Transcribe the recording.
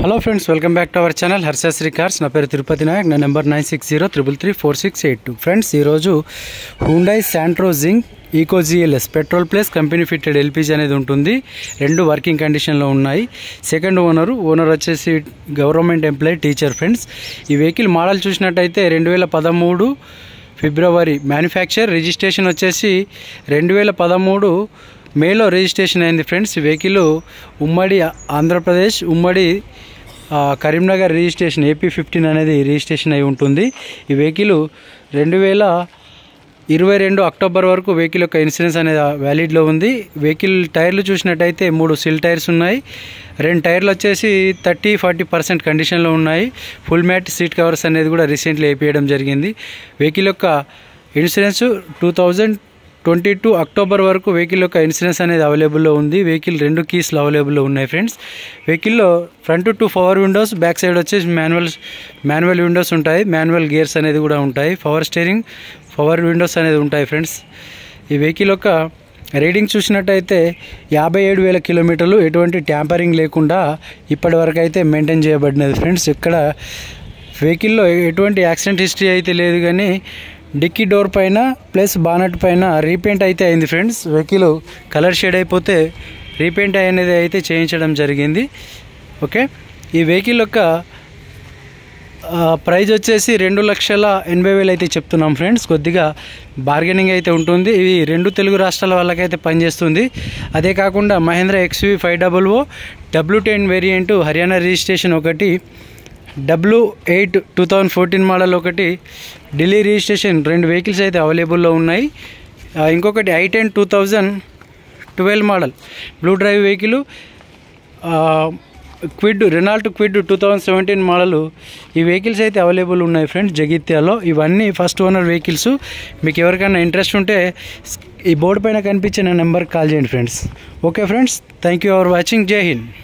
hello friends welcome back to our channel Harshashri cars నా పేరు తిరుపతి నాయక్ నా number nine six zero triple three four six eight two friends ఈరోజు Hyundai Santro Xing eco GLS petrol plus company fitted LPG అనేది ఉంటుంది రెండు working కండిషన్లో ఉన్నాయి second owner owner వచ్చేసి గవర్నమెంట్ ఎంప్లాయీ టీచర్ ఫ్రెండ్స్ ఈ వెహికల్ మోడల్ చూసినట్టయితే రెండు వేల పదమూడు ఫిబ్రవరి మ్యానుఫ్యాక్చర్ రిజిస్ట్రేషన్ వచ్చేసి రెండు వేల పదమూడు మేలో రిజిస్ట్రేషన్ అయింది ఫ్రెండ్స్ ఈ వెహికల్ ఉమ్మడి ఆంధ్రప్రదేశ్ ఉమ్మడి ఆ, కరీంనగర్ రిజిస్ట్రేషన్ ఏపీ ఫిఫ్టీన్ అనేది రిజిస్ట్రేషన్ అయి ఉంటుంది ఈ వెహికల్ రెండు వేల ఇరవై రెండు అక్టోబర్ వరకు వెహికల్ యొక్క ఇన్సూరెన్స్ అనేది వ్యాలిడ్లో ఉంది వెహికల్ టైర్లు చూసినట్టయితే మూడు సిల్ టైర్స్ ఉన్నాయి రెండు టైర్లు వచ్చేసి థర్టీ ఫార్టీ పర్సెంట్ కండిషన్లో ఉన్నాయి ఫుల్ మ్యాట్ సీట్ కవర్స్ అనేది కూడా రీసెంట్లీ వేయించడం జరిగింది వెహికల్ యొక్క insurance two thousand twenty two October వరకు వెహికల్ యొక్క ఇన్సూరెన్స్ అనేది అవైలబుల్లో ఉంది వెహికల్ రెండు కీస్లు అవైలబుల్లో ఉన్నాయి ఫ్రెండ్స్ వెహికల్లో front two power windows back side వచ్చేసి మాన్యువల్ మాన్యువల్ విండోస్ ఉంటాయి మాన్యువల్ గేర్స్ అనేది కూడా ఉంటాయి పవర్ స్టీరింగ్ పవర్ విండోస్ అనేది ఉంటాయి ఫ్రెండ్స్ ఈ వెహికల్ యొక్క రీడింగ్ చూసినట్టయితే యాభై ఏడు వేల కిలోమీటర్లు ఎటువంటి ట్యాంపరింగ్ లేకుండా ఇప్పటి వరకు అయితే మెయింటైన్ చేయబడినది ఫ్రెండ్స్ ఇక్కడ వెహికల్లో ఎటువంటి యాక్సిడెంట్ హిస్టరీ అయితే లేదు కానీ డిక్కీ డోర్ పైన ప్లస్ బానట్ పైన రీపెయింట్ అయితే అయింది ఫ్రెండ్స్ వెహికల్ కలర్ షేడ్ అయిపోతే రీపెయింట్ అనేది అయితే చేయించడం జరిగింది ఓకే ఈ వెహికల్ యొక్క ఆ, ప్రైజ్ వచ్చేసి రెండు లక్షల ఎనభై వేలు అయితే చెప్తున్నాం ఫ్రెండ్స్ కొద్దిగా బార్గెనింగ్ అయితే ఉంటుంది ఇవి రెండు తెలుగు రాష్ట్రాల వాళ్ళకైతే పనిచేస్తుంది అదే కాకుండా Mahindra XUV five double O W ten variant Haryana registration ఒకటి W eight two thousand fourteen model ఒకటి ఢిల్లీ రిజిస్ట్రేషన్ రెండు వెహికల్స్ అయితే అవైలబుల్లో ఉన్నాయి ఆ, ఇంకొకటి I ten two thousand twelve model blue drive vehicle Kwid Renault Kwid two thousand seventeen model ఈ vehicles అయితే అవైలబుల్ ఉన్నాయి ఫ్రెండ్స్ జగిత్యాలో ఇవన్నీ ఫస్ట్ ఓనర్ వెహికల్స్ మీకు ఎవరికైనా ఇంట్రెస్ట్ ఉంటే ఈ బోర్డు పైన కనిపించే నా నెంబర్కి కాల్ చేయండి friends okay friends thank you for watching Jai Hind